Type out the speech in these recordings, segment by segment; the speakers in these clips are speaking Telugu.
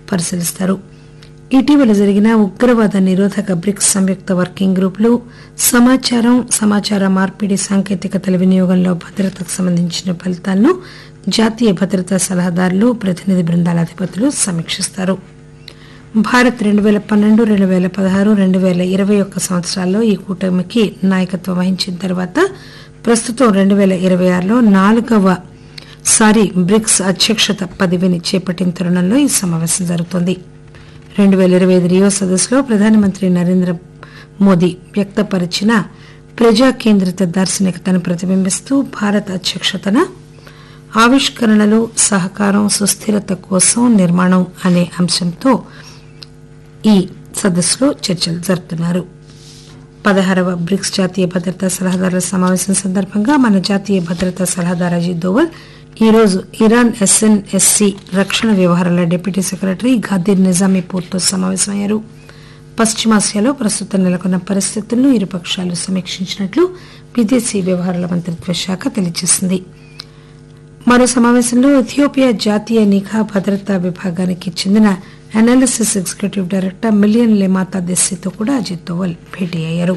పరిశీలిస్తారు ఇటీవల జరిగిన ఉగ్రవాద నిరోధక బ్రిక్స్ సంయుక్త వర్కింగ్ గ్రూపులు సమాచారం సమాచార మార్పిడి సాంకేతికతల వినియోగంలో భద్రతకు సంబంధించిన ఫలితాలను జాతీయ భద్రతా సలహాదారులు ప్రతినిధి బృందాల అధిపతులు సమీక్షిస్తారు భారత్ రెండు పేల పన్నెండు రెండు పేల పదహారు రెండు పేల ఇరవై ఒక్క సంవత్సరాల్లో ఈ కూటమికి నాయకత్వం వహించిన తర్వాత ప్రస్తుతం రెండు పేల ఇరవై ఆరులో నాలుగవ సారి బ్రిక్స్ అధ్యక్షత పదవిని చేపట్టిన తరుణంలో ఈ సమావేశం జరుగుతోంది రెండు పేల ఇరవై ఐదు రియో సదస్సులో ప్రధానమంత్రి నరేంద్ర మోదీ వ్యక్తపరిచిన ప్రజా కేంద్రిత దార్శనికతను ప్రతిబింబిస్తూ భారత్ అధ్యక్షతన ఆవిష్కరణలు సహకారం సుస్థిరత కోసం నిర్మాణం అనే అంశంతో ఈ సదస్సులో చర్చలు జరుపుతున్నారు పదహారవ బ్రిక్స్ జాతీయ భద్రతా సలహాదారుల సమావేశం సందర్భంగా మన జాతీయ భద్రతా సలహాదారు అజిత్ దోవల్ ఈరోజు ఇరాన్ ఎస్ఎన్ఎస్సి రక్షణ వ్యవహారాల డిప్యూటీ సెక్రటరీ ఘాదీర్ నిజామీపూర్తో సమావేశమయ్యారు పశ్చిమాసియాలో ప్రస్తుతం నెలకొన్న పరిస్థితులను ఇరుపక్షాలు సమీక్షించినట్లు విదేశీ వ్యవహారాల మంత్రిత్వ శాఖ తెలియజేసింది మరో సమావేశంలో ఇథియోపియా జాతీయ నిఘా భద్రతా విభాగానికి చెందిన analysis executive director Million Lemata దెస్సితో కూడా అజిత్ దోవల్ భేటీ అయ్యారు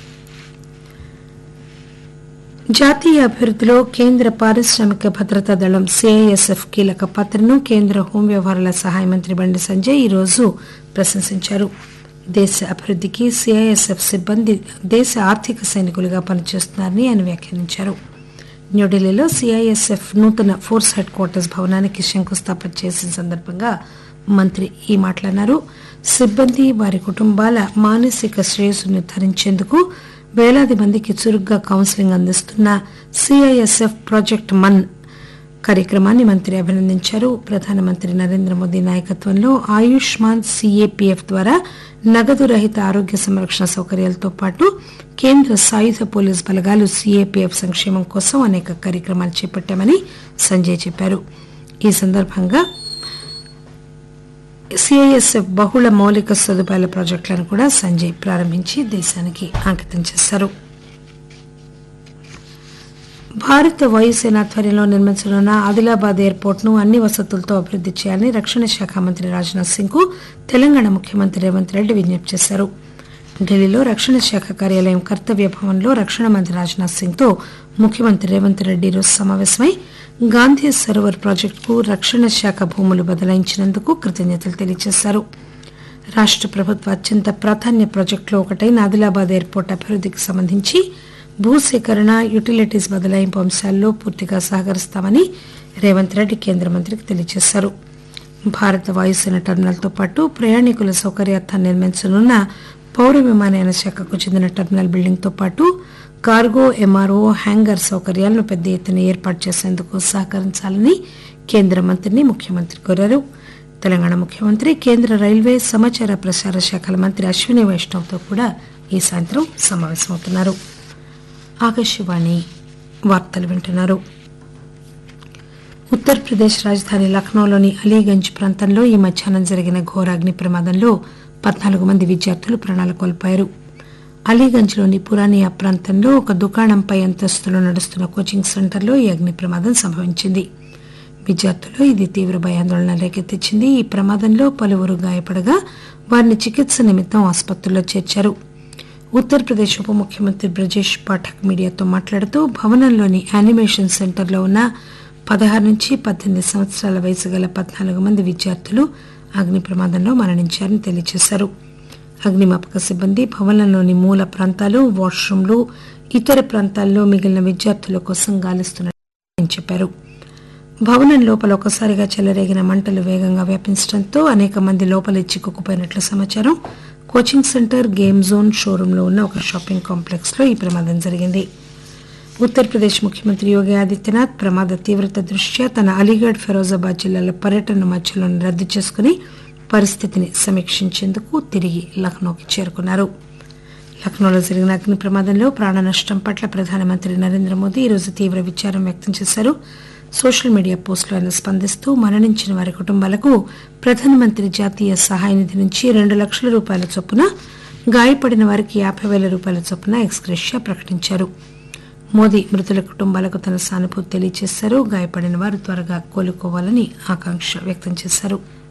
జాతీయ అభివృద్దిలో కేంద్ర పారిశ్రామిక భద్రతా దళం సిఐఎస్ఎఫ్ కీలక పాత్రను కేంద్ర హోం వ్యవహారాల సహాయ మంత్రి బండి సంజయ్ ఈరోజు ప్రశంసించారు దేశ అభివృద్దికి సిఐఎస్ఎఫ్ సిబ్బంది దేశ ఆర్థిక సైనికులుగా పనిచేస్తున్నారని ఆయన వ్యాఖ్యానించారు న్యూఢిల్లీలో సిఐఎస్ఎఫ్ నూతన ఫోర్స్ హెడ్ క్వార్టర్స్ భవనానికి శంకుస్థాపన చేసిన సందర్భంగా మంత్రి ఈ మాట్లాడినారు సిబ్బంది వారి కుటుంబాల మానసిక శ్రేయస్సు నిర్ధారించేందుకు వేలాది మందికి చురుగ్గా కౌన్సిలింగ్ అందిస్తున్న సిఐఎస్ఎఫ్ ప్రాజెక్ట్ మన్ కార్యక్రమాన్ని మంత్రి అభినందించారు ప్రధానమంత్రి నరేంద్ర మోదీ నాయకత్వంలో ఆయుష్మాన్ సిఏపిఎఫ్ ద్వారా నగదు రహిత ఆరోగ్య సంరక్షణ సౌకర్యాలతో పాటు కేంద్ర సాయుధ పోలీస్ బలగాలు సిఏపిఎఫ్ సంక్షేమం కోసం అనేక కార్యక్రమాలు చేపట్టామని సంజయ్ చెప్పారు ఈ సందర్భంగా సిఐఎస్ఎఫ్ బహుళ మౌలిక సదుపాయాల ప్రాజెక్టులను కూడా సంజయ్ ప్రారంభించి దేశానికి అంకితం చేశారు భారత వాయుసేన ఆధ్వర్యంలో నిర్మించనున్న ఆదిలాబాద్ ఎయిర్పోర్ట్ ను అన్ని వసతులతో అభివృద్ది చేయాలని రక్షణ శాఖ మంత్రి రాజ్నాథ్ సింగ్ కు తెలంగాణ ముఖ్యమంత్రి రేవంత్ రెడ్డి విజ్ఞప్తి చేశారు ఢిల్లీలో రక్షణ శాఖ కార్యాలయం కర్తవ్య భవన్లో రక్షణ మంత్రి రాజ్నాథ్ సింగ్ తో ముఖ్యమంత్రి రేవంత్ రెడ్డి ఈరోజు సమావేశమై గాంధీ సరోవర్ ప్రాజెక్టుకు రక్షణ శాఖ భూములు బదలాయించినందుకు కృతజ్ఞతలు తెలియజేశారు రాష్ట ప్రభుత్వ అత్యంత ప్రాధాన్య ప్రాజెక్టులో ఒకటైన ఆదిలాబాద్ ఎయిర్పోర్ట్ అభివృద్దికి సంబంధించి భూసేకరణ యుటిలిటీస్ బదలాయింపు అంశాల్లో పూర్తిగా సహకరిస్తామని రేవంత్ రెడ్డి కేంద్ర మంత్రికి తెలియజేశారు భారత వాయుసేన టెర్మినల్తో పాటు ప్రయాణికుల సౌకర్యార్థం నిర్మించనున్న పౌర విమానయాన శాఖకు చెందిన టెర్మినల్ బిల్డింగ్తో పాటు కార్గో ఎంఆర్ఓ హ్యాంగర్ సౌకర్యాలను పెద్ద ఎత్తున ఏర్పాటు చేసేందుకు సహకరించాలని కేంద్ర మంత్రిని ముఖ్యమంత్రి కోరారు తెలంగాణ ముఖ్యమంత్రి కేంద్ర రైల్వే సమాచార ప్రసార శాఖల మంత్రి అశ్విని వైష్ణవ్తో కూడా ఈ సాయంత్రం సమావేశమవుతున్నారు ఆకాశవాణి వార్తలు వింటున్నారు ఉత్తరప్రదేశ్ రాజధాని లక్నోలోని అలీగంజ్ ప్రాంతంలో ఈ మధ్యాహ్నం జరిగిన ఘోర అగ్ని ప్రమాదంలో పద్నాలుగు మంది విద్యార్థులు ప్రాణాలు కోల్పోయారు అలీగంజ్లోని పురానియా ప్రాంతంలో ఒక దుకాణంపై అంతస్తులో నడుస్తున్న కోచింగ్ సెంటర్లో ఈ అగ్ని ప్రమాదం సంభవించింది విద్యార్థులు ఇది తీవ్ర భయాందోళన రేకెత్తించింది ఈ ప్రమాదంలో పలువురు గాయపడగా వారిని చికిత్స నిమిత్తం ఆసుపత్రిలో చేర్చారు ఉత్తరప్రదేశ్ ఉప ముఖ్యమంత్రి బ్రజేష్ పాఠక్ మీడియాతో మాట్లాడుతూ భవనంలోని యానిమేషన్ సెంటర్లో ఉన్న పదహారు నుంచి పద్దెనిమిది సంవత్సరాల వయసు గల పద్నాలుగు మంది విద్యార్థులు అగ్ని ప్రమాదంలో మరణించారని తెలియజేశారు అగ్నిమాపక సిబ్బంది భవనంలోని మూల ప్రాంతాలు వాష్రూంలు ఇతర ప్రాంతాల్లో మిగిలిన విద్యార్థుల కోసం గాలిస్తున్నట్టు చెప్పారు భవనం లోపల ఒకసారిగా చెలరేగిన మంటలు వేగంగా వ్యాపించడంతో అనేక మంది లోపల చిక్కుకుపోయినట్లు సమాచారం కోచింగ్ సెంటర్ గేమ్ జోన్ షోరూంలో ఉన్న ఒక షాపింగ్ కాంప్లెక్స్ లో ఈ ప్రమాదం జరిగింది ఉత్తరప్రదేశ్ ముఖ్యమంత్రి యోగి ఆదిత్యనాథ్ ప్రమాద తీవ్రత దృష్ట్యా తన అలీగఢ్ ఫిరోజాబాద్ జిల్లాల పర్యటన మధ్యలో రద్దు చేసుకుని పరిస్థితిని సమీక్షించేందుకు తిరిగి లక్నోకి చేరుకున్నారు లక్నోలో జరిగిన అగ్ని ప్రమాదంలో ప్రాణ నష్టం పట్ల ప్రధానమంత్రి నరేంద్ర మోదీ ఈరోజు తీవ్ర విచారం వ్యక్తం చేశారు సోషల్ మీడియా పోస్టులో ఆయన స్పందిస్తూ మరణించిన వారి కుటుంబాలకు ప్రధానమంత్రి జాతీయ సహాయ నిధి నుంచి రెండు లక్షల రూపాయల చొప్పున గాయపడిన వారికి యాభై వేల రూపాయల చొప్పున ఎక్స్గ్రెషియా ప్రకటించారు మోదీ మృతుల కుటుంబాలకు తన సానుభూతి తెలియజేశారు గాయపడిన వారు త్వరగా కోలుకోవాలని ఆకాంక్ష వ్యక్తం చేశారు